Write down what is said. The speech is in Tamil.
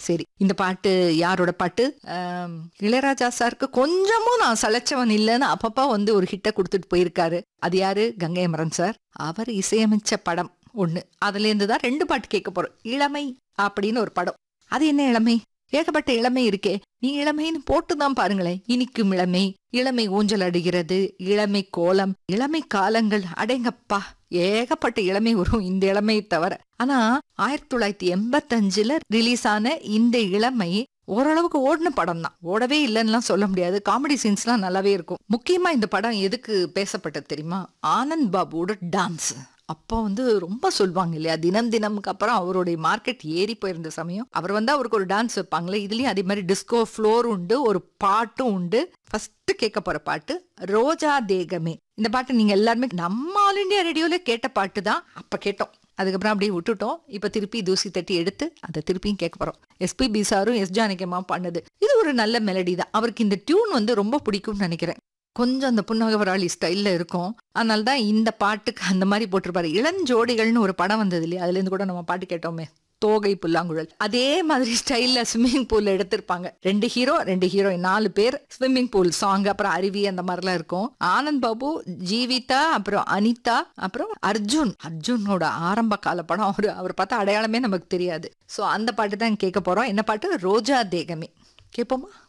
சரி இந்த பாட்டு யாரோட பாட்டு ஆம், இளையராஜா சாருக்கு கொஞ்சமும் நான் சளைச்சவன் இல்லைன்னு அப்பப்பா வந்து ஒரு ஹிட்டை கொடுத்துட்டு போயிருக்காரு அது யாரு கங்கை அமரன் சார் அவர் இசையமைச்ச படம் ஒண்ணு அதுல இருந்து தான் ரெண்டு பாட்டு கேட்க போறோம் இளமை அப்படின்னு ஒரு படம் அது என்ன இளமை ஏகப்பட்ட இளமை இருக்கே நீ இளமைன்னு போட்டு தான் பாருங்களேன் இனிக்கும் இளமை இளமை ஊஞ்சல் அடிகிறது இளமை கோலம் இளமை காலங்கள் அடேங்கப்பா ஏகப்பட்ட இளமை வரும் இந்த இளமையை தவிர ஆனா ஆயிரத்தி தொள்ளாயிரத்தி எண்பத்தஞ்சுல ரிலீஸ் ஆன இந்த இளமை ஓரளவுக்கு ஓடின படம் தான் ஓடவே இல்லைன்னுலாம் சொல்ல முடியாது காமெடி சீன்ஸ்லாம் நல்லாவே இருக்கும் முக்கியமா இந்த படம் எதுக்கு பேசப்பட்டது தெரியுமா ஆனந்த் பாபுவோட டான்ஸ் அப்போ வந்து ரொம்ப சொல்லுவாங்க இல்லையா தினம் தினம்க்கு அப்புறம் அவருடைய மார்க்கெட் ஏறி போயிருந்த சமயம் அவர் வந்து அவருக்கு ஒரு டான்ஸ் வைப்பாங்களே இதுலயும் அதே மாதிரி டிஸ்கோ ஃப்ளோர் உண்டு ஒரு பாட்டும் உண்டு ஃபர்ஸ்ட் கேட்க போற பாட்டு ரோஜா தேகமே இந்த பாட்டு நீங்க எல்லாருமே நம்ம ஆல் இண்டியா ரேடியோல கேட்ட பாட்டு தான் அப்ப கேட்டோம் அதுக்கப்புறம் அப்படியே விட்டுட்டோம் இப்ப திருப்பி தூசி தட்டி எடுத்து அதை திருப்பியும் கேட்க போறோம் எஸ்பிபி சாரும் எஸ் ஜானகியம்மா பண்ணது இது ஒரு நல்ல மெலடி தான் அவருக்கு இந்த டியூன் வந்து ரொம்ப பிடிக்கும்னு நினைக்கிறேன் கொஞ்சம் அந்த புன்னகவராளி ஸ்டைல்ல இருக்கும் அதனால தான் இந்த பாட்டுக்கு அந்த மாதிரி போட்டிருப்பாரு இளஞ்சோடிகள்னு ஒரு படம் வந்தது இல்லையா அதுல இருந்து கூட நம்ம பாட்டு கேட்டோமே தோகை புல்லாங்குழல் அதே மாதிரி ஸ்டைல்ல ஸ்விம்மிங் பூல்ல எடுத்திருப்பாங்க ரெண்டு ஹீரோ ரெண்டு ஹீரோயின் நாலு பேர் ஸ்விம்மிங் பூல் சாங் அப்புறம் அருவி அந்த மாதிரிலாம் இருக்கும் ஆனந்த் பாபு ஜீவிதா அப்புறம் அனிதா அப்புறம் அர்ஜுன் அர்ஜுனோட ஆரம்ப கால படம் அவரு அவர் பார்த்தா அடையாளமே நமக்கு தெரியாது ஸோ அந்த பாட்டு தான் கேட்க போறோம் என்ன பாட்டு ரோஜா தேகமே கேட்போமா